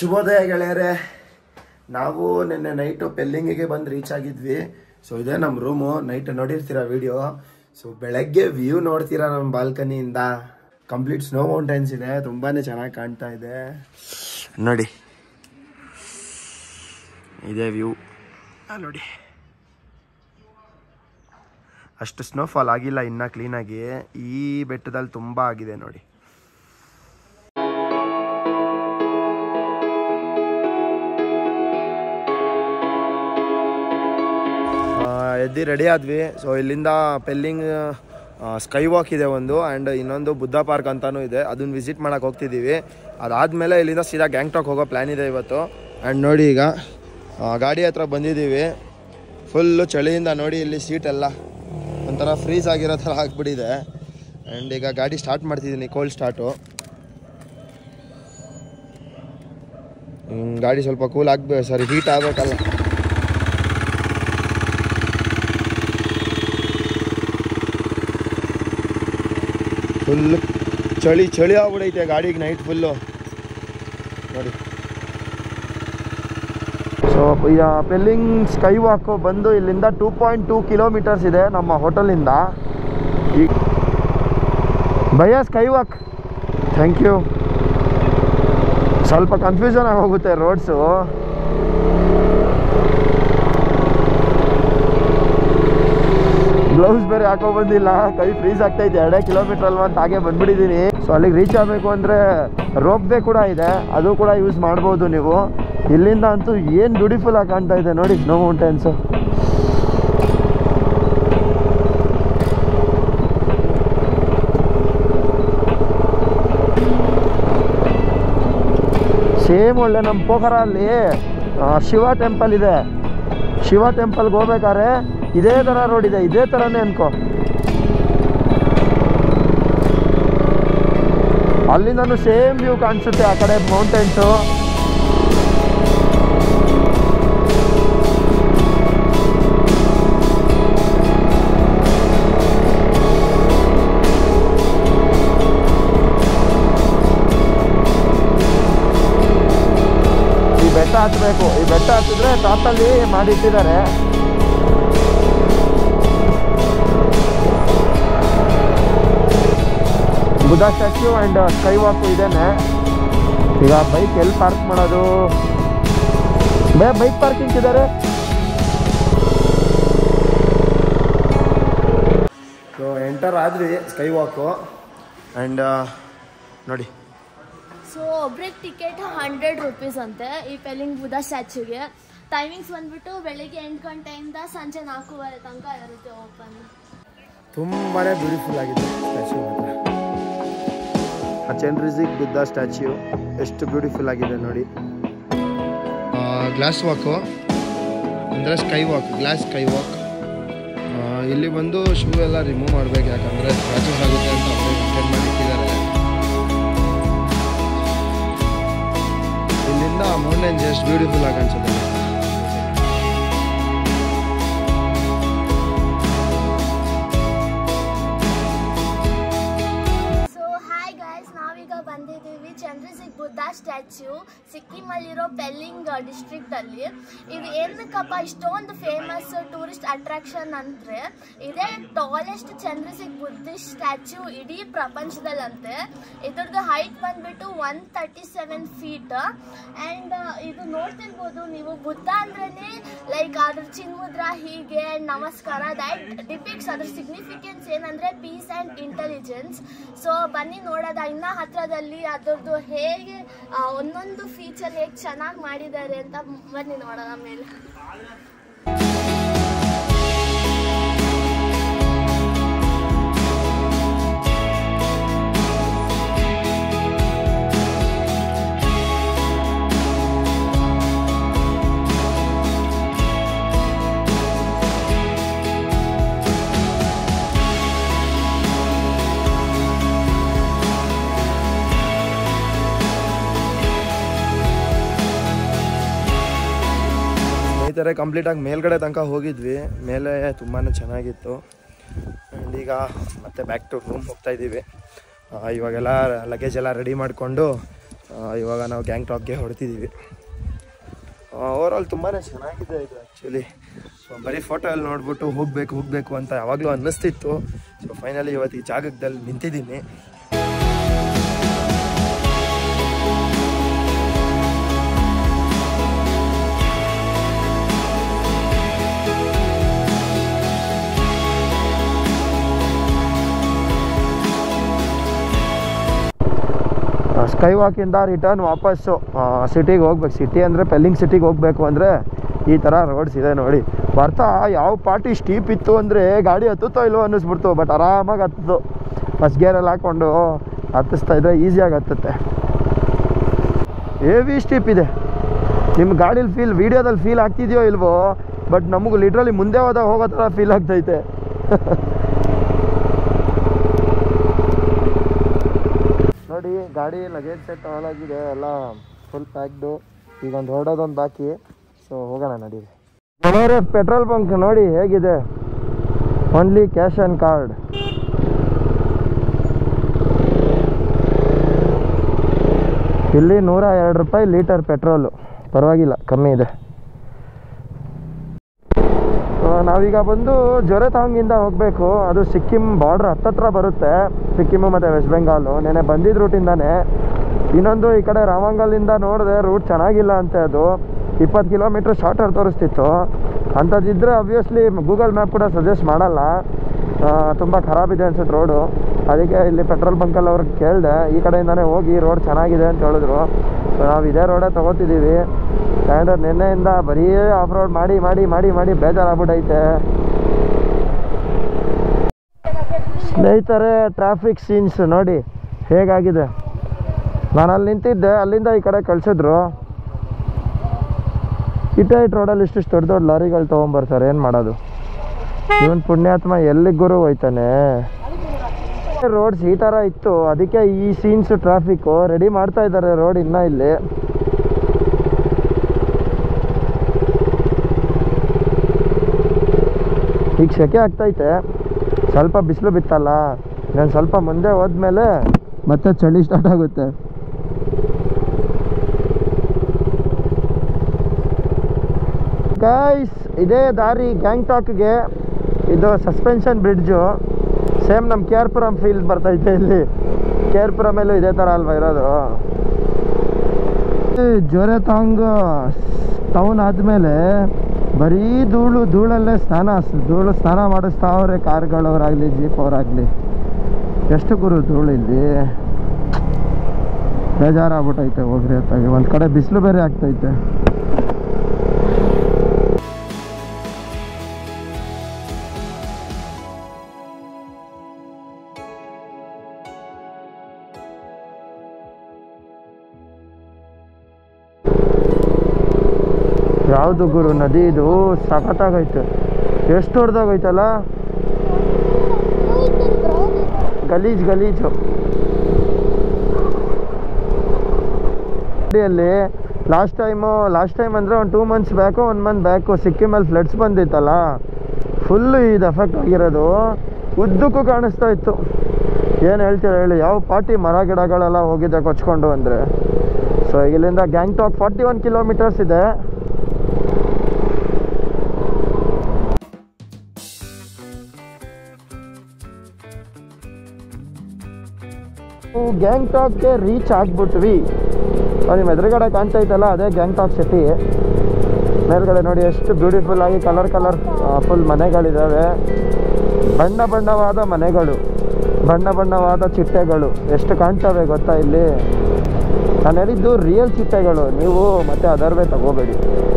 ಶುಭೋದಯ ಗೆಳೆಯರೆ ನಾವು ನಿನ್ನೆ ನೈಟು ಪೆಲ್ಲಿಂಗಿಗೆ ಬಂದು ರೀಚ್ ಆಗಿದ್ವಿ ಸೊ ಇದೇ ನಮ್ಮ ರೂಮು ನೈಟ್ ನೋಡಿರ್ತೀರಾ ವಿಡಿಯೋ ಸೊ ಬೆಳಗ್ಗೆ ವ್ಯೂ ನೋಡ್ತೀರಾ ನಮ್ಮ ಬಾಲ್ಕನಿಯಿಂದ ಕಂಪ್ಲೀಟ್ ಸ್ನೋ ಮೌಂಟೈನ್ಸ್ ಇದೆ ತುಂಬಾನೇ ಚೆನ್ನಾಗಿ ಕಾಣ್ತಾ ಇದೆ ನೋಡಿ ಇದೇ ವ್ಯೂ ನೋಡಿ ಅಷ್ಟು ಸ್ನೋಫಾಲ್ ಆಗಿಲ್ಲ ಇನ್ನ ಕ್ಲೀನಾಗಿ ಈ ಬೆಟ್ಟದಲ್ಲಿ ತುಂಬ ಆಗಿದೆ ನೋಡಿ ಆ, ಎದ್ದು ರೆಡಿ ಆದ್ವಿ ಸೊ ಇಲ್ಲಿಂದ ಪೆಲ್ಲಿಂಗ್ ಸ್ಕೈ ವಾಕ್ ಇದೆ ಒಂದು ಆ್ಯಂಡ್ ಇನ್ನೊಂದು ಬುದ್ಧ ಪಾರ್ಕ್ ಅಂತಾನೂ ಇದೆ ಅದನ್ನ ವಿಸಿಟ್ ಮಾಡಕ್ಕೆ ಹೋಗ್ತಿದ್ದೀವಿ ಅದಾದಮೇಲೆ ಇಲ್ಲಿಂದ ಸೀದಾ ಗ್ಯಾಂಗ್ಟಾಕ್ ಹೋಗೋ ಪ್ಲ್ಯಾನ್ ಇದೆ ಇವತ್ತು ಆ್ಯಂಡ್ ನೋಡಿ ಈಗ ಆ, ಗಾಡಿ ಹತ್ರ ಬಂದಿದ್ದೀವಿ ಫುಲ್ಲು ಚಳಿಯಿಂದ ನೋಡಿ ಇಲ್ಲಿ ಸೀಟ್ ಎಲ್ಲ ಒಂಥರ ಫ್ರೀಸ್ ಆಗಿರೋ ಥರ ಆಗ್ಬಿಟ್ಟಿದೆ ಆ್ಯಂಡ್ ಈಗ ಗಾಡಿ ಸ್ಟಾರ್ಟ್ ಮಾಡ್ತಿದ್ದೀನಿ ಕೋಲ್ಡ್ ಸ್ಟಾರ್ಟು ಗಾಡಿ ಸ್ವಲ್ಪ ಕೂಲ್ ಆಗ್ಬೇಕು ಸಾರಿ ಹೀಟ್ ಆಗಬೇಕಲ್ಲ ಫುಲ್ ಚಳಿ ಚಳಿ ಆಗ್ಬಿಡೈತೆ ಗಾಡಿಗೆ ನೈಟ್ ಫುಲ್ಲು ನೋಡಿ ಸೊ ಈಗ ಪೆಲ್ಲಿಂಗ್ ಸ್ಕೈ ವಾಕು ಬಂದು ಇಲ್ಲಿಂದ ಟೂ ಪಾಯಿಂಟ್ ಟೂ ಕಿಲೋಮೀಟರ್ಸ್ ಇದೆ ನಮ್ಮ ಹೋಟೆಲಿಂದ ಈಗ ಭಯ್ಯ ಸ್ಕೈ ವಾಕ್ ಥ್ಯಾಂಕ್ ಯು ಸ್ವಲ್ಪ ಕನ್ಫ್ಯೂಷನ್ ಆಗೋಗುತ್ತೆ ರೋಡ್ಸು ಗ್ಲೌಸ್ ಬೇರೆ ಹಾಕೋ ಬಂದಿಲ್ಲ ಕೈ ಫ್ರೀಸ್ ಆಗ್ತೈತೆ ಎರಡೇ ಕಿಲೋಮೀಟರ್ ಅಲ್ವಾ ಅಂತ ಹಾಗೆ ಬಂದ್ಬಿಟ್ಟಿದ್ದೀನಿ ಸೊ ಅಲ್ಲಿಗೆ ರೀಚ್ ಆಗಬೇಕು ಅಂದರೆ ರೋಪ್ ವೇ ಕೂಡ ಇದೆ ಅದು ಕೂಡ ಯೂಸ್ ಮಾಡ್ಬೋದು ನೀವು ಇಲ್ಲಿಂದ ಅಂತೂ ಏನು ಬ್ಯೂಟಿಫುಲ್ ಆಗಿ ಕಾಣ್ತಾ ಇದೆ ನೋಡಿ ಸ್ನೋ ಮೌಂಟೈನ್ಸು ಸೇಮ್ ಒಳ್ಳೆ ನಮ್ಮ ಪೋಖರ ಅಲ್ಲಿ ಆ, ಶಿವ ಟೆಂಪಲ್ ಇದೆ ಶಿವ ಟೆಂಪಲ್ಗೆ ಹೋಗ್ಬೇಕಾದ್ರೆ ಇದೇ ಥರ ರೋಡ್ ಇದೆ ಇದೇ ಥರನೇ ಅನ್ಕೋ ಅಲ್ಲಿಂದನೂ ಸೇಮ್ ವ್ಯೂ ಕಾಣಿಸುತ್ತೆ ಆ ಕಡೆ ಮೌಂಟೇನ್ಸು ಈ ಬೆಟ್ಟ ಹತ್ತಬೇಕು ಈ ಬೆಟ್ಟ ಹತ್ತಿದ್ರೆ ಟಾಪಲ್ಲಿ ಮಾಡಿಟ್ಟಿದ್ದಾರೆ Buddha statue and sky walk ಇದೇನೆ ಈಗ ಬೈಕ್ ಎಲ್ಲಿ ಪಾರ್ಕ್ ಮಾಡೋದು ಬೇ ಬೈಕ್ ಪಾರ್ಕಿಂಗ್ ಇದ್ದಾರೆ ಸೊ ಎಂಟರ್ ಆದ್ವಿ ಸ್ಕೈ ವಾಕು ಆ್ಯಂಡ್ ನೋಡಿ ಸೊ ಒಬ್ರಿಗೆ ಟಿಕೆಟ್ ಹಂಡ್ರೆಡ್ ರುಪೀಸ್ ಅಂತೆ ಈ ಪೆಲಿಂಗ್ ಬುದ್ಧ ಸ್ಟ್ಯಾಚ್ಯೂಗೆ ಟೈಮಿಂಗ್ಸ್ ಬಂದ್ಬಿಟ್ಟು ಬೆಳಿಗ್ಗೆ ಎಂಟು ಗಂಟೆಯಿಂದ ಸಂಜೆ ನಾಲ್ಕೂವರೆ ತನಕ ಇರುತ್ತೆ ಓಪನ್ ತುಂಬಾ ಬ್ಯೂಟಿಫುಲ್ ಆಗಿದೆ ಸ್ಟ್ಯಾಚ್ಯೂ ಮಾತ್ರ ಆ ಚಂದ್ರಜಿಗ್ ಬುದ್ಧ ಸ್ಟ್ಯಾಚ್ಯೂ ಎಷ್ಟು ಬ್ಯೂಟಿಫುಲ್ ಆಗಿದೆ ನೋಡಿ ಗ್ಲಾಸ್ ವಾಕು ಅಂದರೆ sky walk glass sky walk ಇಲ್ಲಿ ಬಂದು ಶೂ ಎಲ್ಲ ರಿಮೂವ್ ಮಾಡ್ಬೇಕು ಯಾಕಂದರೆ ಸ್ಕ್ರಾಚಸ್ ಆಗುತ್ತೆ ಅಂತ ಪ್ರಿಪೇರ್ ಮಾಡಿ ಇಟ್ಟಿದ್ದಾರೆ ಇಲ್ಲಿಂದ ಮೌಂಟೇನ್ಸ್ ಎಷ್ಟು ಬ್ಯೂಟಿಫುಲ್ ಆಗಿ ಅನ್ಸುತ್ತೆ ಸೊ ಹಾಯ್ ಗೈಸ್ ನಾವೀಗ ಬಂದಿದ್ದೀವಿ ಚಂದ್ರಸಿಗ್ ಬುದ್ಧ ಸ್ಟ್ಯಾಚ್ಯೂ ಸಿಕ್ಕಿಮಲ್ಲಿರೋ ಪೆಲ್ಲಿಂಗ್ ಡಿಸ್ಟ್ರಿಕ್ಟ್ ಅಲ್ಲಿ ಇದು ಏನಕ್ಕಪ್ಪ ಇಷ್ಟೊಂದು ಫೇಮಸ್ ಟೂರಿಸ್ಟ್ ಅಟ್ರಾಕ್ಷನ್ ಅಂದ್ರೆ ಇದೇ ಟಾಲೆಸ್ಟ್ ಚಂದ್ರಸಿಗ್ ಬುದ್ಧಿಸ್ಟ್ ಸ್ಟ್ಯಾಚ್ಯೂ ಇಡೀ ಪ್ರಪಂಚದಲ್ಲಂತೆ ಇದ್ರದ್ದು ಹೈಟ್ ಬಂದ್ಬಿಟ್ಟು one thirty seven feet and ಇದು ನೋಡ್ತಿರ್ಬೋದು ನೀವು ಬುದ್ಧ ಅಂದ್ರೇನೆ ಲೈಕ್ ಅದ್ರ ಚಿನ್ಮುದ್ರ ಹೀಗೆ and ನಮಸ್ಕಾರ ದಟ್ ಡಿಪಿಕ್ಸ್ ಅದ್ರ ಸಿಗ್ನಿಫಿಕೆನ್ಸ್ ಏನಂದ್ರೆ ಪೀಸ್ ಆ್ಯಂಡ್ ಇಂಟೆಲಿಜೆನ್ಸ್ ಸೊ ಬನ್ನಿ ನೋಡೋದ ಇನ್ನ ಹತ್ರದಲ್ಲಿ ಅದ್ರದ್ದು ಹೇಗೆ ಆ, ಒಂದೊಂದು ಫೀಚರ್ ಹೇಗೆ ಚೆನ್ನಾಗಿ ಮಾಡಿದ್ದಾರೆ ಅಂತ ಬನ್ನಿ ನೋಡೋಣ ಮೇಲೆ ಸ್ನೇಹಿತರೆ ಕಂಪ್ಲೀಟಾಗಿ ಮೇಲ್ಗಡೆ ತನಕ ಹೋಗಿದ್ವಿ ಮೇಲೆ ತುಂಬಾ ಚೆನ್ನಾಗಿತ್ತು ಆ್ಯಂಡ್ ಈಗ ಮತ್ತೆ ಬ್ಯಾಕ್ ಟು ರೂಮ್ ಹೋಗ್ತಾ ಇದ್ದೀವಿ ಆ, ಇವಾಗೆಲ್ಲ ಲಗೇಜ್ ಎಲ್ಲ ರೆಡಿ ಮಾಡಿಕೊಂಡು ಇವಾಗ ನಾವು ಗ್ಯಾಂಗ್ ಟಾಕ್ಗೆ ಹೊಡ್ತಿದ್ದೀವಿ ಓವರಾಲ್ ತುಂಬಾ ಚೆನ್ನಾಗಿದೆ ಇದು ಆ್ಯಕ್ಚುಲಿ ಸೊ ಬರೀ ಫೋಟೋ ಎಲ್ಲ ನೋಡ್ಬಿಟ್ಟು ಹೋಗಬೇಕು ಹೋಗಬೇಕು ಅಂತ ಯಾವಾಗಲೂ ಅನ್ನಿಸ್ತಿತ್ತು ಸೊ ಫೈನಲಿ ಇವತ್ತು ಈ ಜಾಗದಲ್ಲಿ ನಿಂತಿದ್ದೀನಿ ಸ್ಕೈ ವಾಕಿಂದ ರಿಟರ್ನ್ ವಾಪಸ್ಸು ಸಿಟಿಗೆ ಹೋಗ್ಬೇಕು ಸಿಟಿ ಅಂದರೆ ಪೆಲ್ಲಿಂಗ್ ಸಿಟಿಗೆ ಹೋಗಬೇಕು ಅಂದರೆ ಈ ಥರ ರೋಡ್ಸ್ ಇದೆ ನೋಡಿ ಬರ್ತಾ ಯಾವ ಪಾರ್ಟಿ ಸ್ಟೀಪ್ ಇತ್ತು ಅಂದರೆ ಗಾಡಿ ಹತ್ತುತ್ತೋ ಇಲ್ವೋ ಅನ್ನಿಸ್ಬಿಡ್ತು ಬಟ್ ಆರಾಮಾಗಿ ಹತ್ತಿತು ಫಸ್ಟ್ ಗೇರಲ್ಲಿ ಹಾಕ್ಕೊಂಡು ಹತ್ತಿಸ್ತಾ ಇದ್ರೆ ಈಸಿಯಾಗಿ ಹತ್ತುತ್ತೆ ಹೆವಿ ಸ್ಟೀಪ್ ಇದೆ ನಿಮ್ಮ ಗಾಡೀಲಿ ಫೀಲ್ ವೀಡಿಯೋದಲ್ಲಿ ಫೀಲ್ ಆಗ್ತಿದೆಯೋ ಇಲ್ವೋ ಬಟ್ ನಮಗೂ ಲಿಟ್ರಲಿ ಮುಂದೆ ಹೋದಾಗ ಹೋಗೋ ಥರ ಫೀಲ್ ಆಗ್ತೈತೆ ನೋಡಿ ಗಾಡಿ ಲಗೇಜ್ ಸೆಟ್ ಆಲ್ ಆಗಿದೆ ಎಲ್ಲ ಫುಲ್ ಪ್ಯಾಕ್ಡು ಈಗ ಒಂದು ಹೊರಡೋದೊಂದು ಬಾಕಿ ಸೊ ಹೋಗೋಣ ನಡೀರಿ ಗೆಳೆಯರೆ ಪೆಟ್ರೋಲ್ ಬಂಕ್ ನೋಡಿ ಹೇಗಿದೆ ಓನ್ಲಿ ಕ್ಯಾಶ್ ಆ್ಯಂಡ್ ಕಾರ್ಡ್ ಇಲ್ಲಿ ನೂರ ಎರಡು ರೂಪಾಯಿ ಲೀಟರ್ ಪೆಟ್ರೋಲು ಪರವಾಗಿಲ್ಲ ಕಮ್ಮಿ ಇದೆ ಆ, ನಾವೀಗ ಬಂದು ಜೊರೆತಾಂಗಿಂದ ಹೋಗಬೇಕು ಅದು ಸಿಕ್ಕಿಂ ಬಾರ್ಡ್ರ್ ಹತ್ತತ್ರ ಬರುತ್ತೆ ಸಿಕ್ಕಿಮು ಮತ್ತು ವೆಸ್ಟ್ ಬೆಂಗಾಲು ನೆನೆ ಬಂದಿದ್ದ ರೂಟಿಂದಾನೆ ಇನ್ನೊಂದು ಈ ಕಡೆ ರಾಮಂಗಲಿಂದ ನೋಡಿದೆ ರೂಟ್ ಚೆನ್ನಾಗಿಲ್ಲ ಅಂತೆ ಅದು ಇಪ್ಪತ್ತು ಕಿಲೋಮೀಟ್ರ್ ಶಾರ್ಟರ್ ತೋರಿಸ್ತಿತ್ತು ಅಂಥದ್ದಿದ್ದರೆ ಅಬ್ವಿಯಸ್ಲಿ ಗೂಗಲ್ ಮ್ಯಾಪ್ ಕೂಡ ಸಜೆಸ್ಟ್ ಮಾಡಲ್ಲ ತುಂಬ ಖರಾಬಿದೆ ಅನ್ಸುತ್ತೆ ರೋಡು ಅದಕ್ಕೆ ಇಲ್ಲಿ ಪೆಟ್ರೋಲ್ ಬಂಕಲ್ಲಿ ಅವ್ರಿಗೆ ಕೇಳಿದೆ ಈ ಕಡೆಯಿಂದನೇ ಹೋಗಿ ರೋಡ್ ಚೆನ್ನಾಗಿದೆ ಅಂತ ಹೇಳಿದ್ರು ಸೊ ನಾವು ಇದೇ ರೋಡೇ ತೊಗೋತಿದ್ದೀವಿ ಯಾಕಂದ್ರೆ ನಿನ್ನೆಯಿಂದ ಬರೀ ಆಫ್ ರೋಡ್ ಮಾಡಿ ಮಾಡಿ ಮಾಡಿ ಮಾಡಿ ಬೇಜಾರಾಗ್ಬಿಟ್ಟೈತೆ ಸ್ನೇಹಿತರೆ ಟ್ರಾಫಿಕ್ ಸೀನ್ಸ್ ನೋಡಿ ಹೇಗಾಗಿದೆ ನಾನು ಅಲ್ಲಿ ನಿಂತಿದ್ದೆ ಅಲ್ಲಿಂದ ಈ ಕಡೆ ಕಳಿಸಿದ್ರು ಇಟೈಟ್ ರೋಡಲ್ಲಿ ಇಷ್ಟಿಷ್ಟು ದೊಡ್ಡ ದೊಡ್ಡ ಲಾರಿಗಳು ತೊಗೊಂಬರ್ತಾರೆ ಏನು ಮಾಡೋದು ಇವನ್ ಪುಣ್ಯಾತ್ಮ ಎಲ್ಲಿಗೆ ಗುರು ಹೋಯ್ತಾನೆ ರೋಡ್ಸ್ ಈ ಥರ ಇತ್ತು ಅದಕ್ಕೆ ಈ ಸೀನ್ಸ್ ಟ್ರಾಫಿಕ್ಕು ರೆಡಿ ಮಾಡ್ತಾ ಇದ್ದಾರೆ ರೋಡ್ ಇನ್ನೂ ಇಲ್ಲಿ ಈಗ ಸೆಕೆ ಆಗ್ತೈತೆ ಸ್ವಲ್ಪ ಬಿಸಿಲು ಬಿತ್ತಲ್ಲ ನಾನು ಸ್ವಲ್ಪ ಮುಂದೆ ಹೋದ್ಮೇಲೆ ಮತ್ತೆ ಚಳಿ ಸ್ಟಾರ್ಟ್ ಆಗುತ್ತೆ ಗೈಸ್ ಇದೇ ದಾರಿ ಗ್ಯಾಂಗ್ಟಾಕ್ಗೆ ಇದು ಸಸ್ಪೆನ್ಷನ್ ಬ್ರಿಡ್ಜು ಸೇಮ್ ನಮ್ಮ ಕೆ ಆರ್ ಪುರಂ ಫೀಲ್ ಬರ್ತೈತೆ ಇಲ್ಲಿ ಕೆ ಆರ್ ಪುರಮಲ್ಲೂ ಇದೇ ಥರ ಅಲ್ವಾ ಇರೋದು ಜೊರೆತಾಂಗ್ ಟೌನ್ ಆದಮೇಲೆ ಬರೀ ಧೂಳು ಧೂಳಲ್ಲೇ ಸ್ನಾನ ಧೂಳು ಸ್ನಾನ ಮಾಡಿಸ್ತಾವ್ರೆ ಕಾರ್ಗಳವರಾಗಲಿ ಜೀಪ್ ಅವರಾಗಲಿ ಎಷ್ಟು ಗುರು ಧೂಳು ಇಲ್ಲಿ ಬೇಜಾರಾಗ್ಬಿಟ್ಟೈತೆ ಹೋಗ್ರಿ ಅತ್ತಾಗಿ ಒಂದು ಕಡೆ ಬಿಸಿಲು ಬೇರೆ ಆಗ್ತೈತೆ ಯಾವುದು ಗುರು ನದಿ ಇದು ಸಖತ್ತಾಗೈತೆ ಎಷ್ಟು ದೊಡ್ಡದಾಗೈತಲ್ಲ ಗಲೀಜ್ ಗಲೀಜು ಅಲ್ಲಿ ಲಾಸ್ಟ್ ಟೈಮು ಲಾಸ್ಟ್ ಟೈಮ್ ಅಂದರೆ ಒಂದು two months back one month back ಸಿಕ್ಕಿಮಲ್ಲಿ ಫ್ಲಡ್ಸ್ ಬಂದಿತ್ತಲ್ಲ ಫುಲ್ಲು ಇದು ಎಫೆಕ್ಟ್ ಆಗಿರೋದು ಉದ್ದಕ್ಕೂ ಕಾಣಿಸ್ತಾ ಇತ್ತು ಏನು ಹೇಳ್ತೀರಾ ಹೇಳಿ ಯಾವ ಪಾರ್ಟಿ ಮರ ಗಿಡಗಳೆಲ್ಲ ಹೋಗಿದೆ ಕೊಚ್ಕೊಂಡು ಅಂದರೆ ಸೊ ಇಲ್ಲಿಂದ ಗ್ಯಾಂಗ್ಟಾಕ್ ಫಾರ್ಟಿ ಒನ್ ಕಿಲೋಮೀಟರ್ಸ್ ಇದೆ ಗ್ಯಾಂಗ್ಟಾಕ್ಗೆ ರೀಚ್ ಆಗ್ಬಿಟ್ವಿ ಸೊ ನಿಮ್ಮ ಎದುರುಗಡೆ ಕಾಣ್ತಾ ಐತಲ್ಲ ಅದೇ ಗ್ಯಾಂಗ್ಟಾಕ್ ಸಿಟಿ ಮೇಲ್ಗಡೆ ನೋಡಿ ಎಷ್ಟು ಬ್ಯೂಟಿಫುಲ್ ಆಗಿ ಕಲರ್ ಕಲರ್ ಫುಲ್ ಮನೆಗಳಿದ್ದಾವೆ ಬಣ್ಣ ಬಣ್ಣವಾದ ಮನೆಗಳು ಬಣ್ಣ ಬಣ್ಣವಾದ ಚಿಟ್ಟೆಗಳು ಎಷ್ಟು ಕಾಣ್ತವೆ ಗೊತ್ತಾ ಇಲ್ಲಿ ನಾನು ಹೇಳಿದ್ದು ರಿಯಲ್ ಚಿಟ್ಟೆಗಳು ನೀವು ಮತ್ತೆ ಅದರ್ವೇ ತಗೋಬೇಡಿ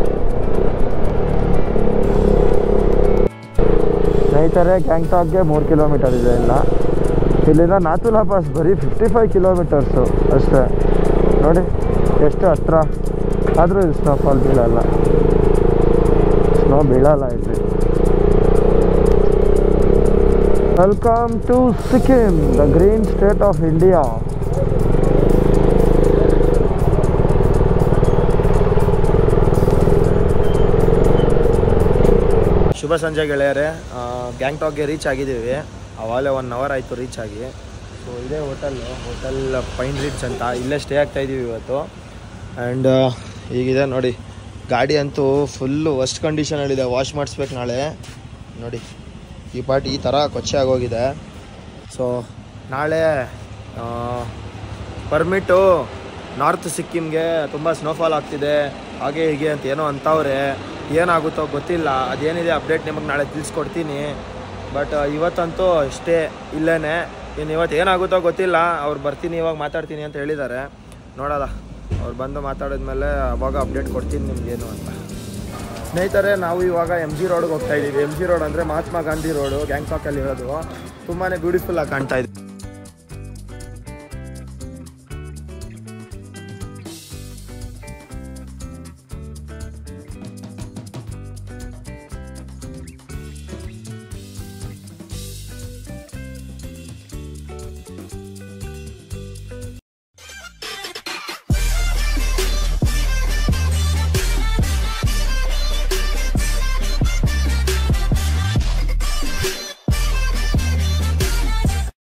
ಸ್ನೇಹಿತರೆ ಗ್ಯಾಂಗ್ಟಾಕ್ಗೆ ಮೂರು ಕಿಲೋಮೀಟರ್ ಇದೆ ಇಲ್ಲ ಇಲ್ಲಿಂದ ನಾಥುಲಾ ಪಾಸ್ ಬರೀ ಫಿಫ್ಟಿ ಫೈವ್ ಕಿಲೋಮೀಟರ್ಸು ಅಷ್ಟೇ ನೋಡಿ ಎಷ್ಟು ಹತ್ರ ಆದರೂ ಇದು ಸ್ನೋಫಾಲ್ ಬೀಳಲ್ಲ ಸ್ನೋ ಬೀಳಲ್ಲ ಇಲ್ಲಿ welcome to Sikkim the green state of India ಶುಭ ಸಂಜೆ ಗೆಳೆಯರೆ ಗ್ಯಾಂಗ್ಟಾಕ್ಗೆ ರೀಚ್ ಆಗಿದ್ದೀವಿ ಅವಾಗಲೇ ಒನ್ ಅವರ್ ಆಯಿತು ರೀಚ್ ಆಗಿ ಸೊ ಇದೇ ಹೋಟೆಲ್ಲು ಹೋಟೆಲ್ ಪೈನ್ ರಿಟ್ಸ್ ಅಂತ ಇಲ್ಲೇ ಸ್ಟೇ ಆಗ್ತಾ ಇದ್ದೀವಿ ಇವತ್ತು ಆ್ಯಂಡ್ ಈಗಿದೆ ನೋಡಿ ಗಾಡಿ ಅಂತೂ ಫುಲ್ಲು ವರ್ಸ್ಟ್ ಕಂಡೀಷನಲ್ಲಿದೆ ವಾಶ್ ಮಾಡಿಸ್ಬೇಕು ನಾಳೆ ನೋಡಿ ಈ ಪಾರ್ಟ್ ಈ ಥರ ಕೊಚ್ಚೆ ಆಗೋಗಿದೆ ಸೊ ನಾಳೆ ಪರ್ಮಿಟು ನಾರ್ತ್ ಸಿಕ್ಕಿಮ್ಗೆ ತುಂಬ ಸ್ನೋಫಾಲ್ ಆಗ್ತಿದೆ ಹಾಗೆ ಹೀಗೆ ಅಂತ ಏನೋ ಅಂತವ್ರೆ ಏನಾಗುತ್ತೋ ಗೊತ್ತಿಲ್ಲ ಅದೇನಿದೆ ಅಪ್ಡೇಟ್ ನಿಮಗೆ ನಾಳೆ ತಿಳಿಸ್ಕೊಡ್ತೀನಿ ಬಟ್ ಇವತ್ತಂತೂ ಅಷ್ಟೇ ಇಲ್ಲೇ ಇನ್ನು ಇವತ್ತು ಏನಾಗುತ್ತೋ ಗೊತ್ತಿಲ್ಲ ಅವ್ರು ಬರ್ತೀನಿ ಇವಾಗ ಮಾತಾಡ್ತೀನಿ ಅಂತ ಹೇಳಿದ್ದಾರೆ ನೋಡೋದ ಅವ್ರು ಬಂದು ಮಾತಾಡಿದ್ಮೇಲೆ ಅವಾಗ ಅಪ್ಡೇಟ್ ಕೊಡ್ತೀನಿ ನಿಮ್ಗೇನು ಅಂತ ಸ್ನೇಹಿತರೆ ನಾವು ಇವಾಗ ಎಮ್ ಜಿ ರೋಡ್ಗೆ ಹೋಗ್ತಾ ಇದ್ದೀವಿ ಎಮ್ ಜಿ ರೋಡ್ ಅಂದರೆ ಮಹಾತ್ಮ ಗಾಂಧಿ ರೋಡು ಗ್ಯಾಂಗ್ಟಾಕಲ್ಲಿ ಇರೋದು ತುಂಬಾ ಬ್ಯೂಟಿಫುಲ್ ಆಗಿ ಕಾಣ್ತಾ ಇದೆ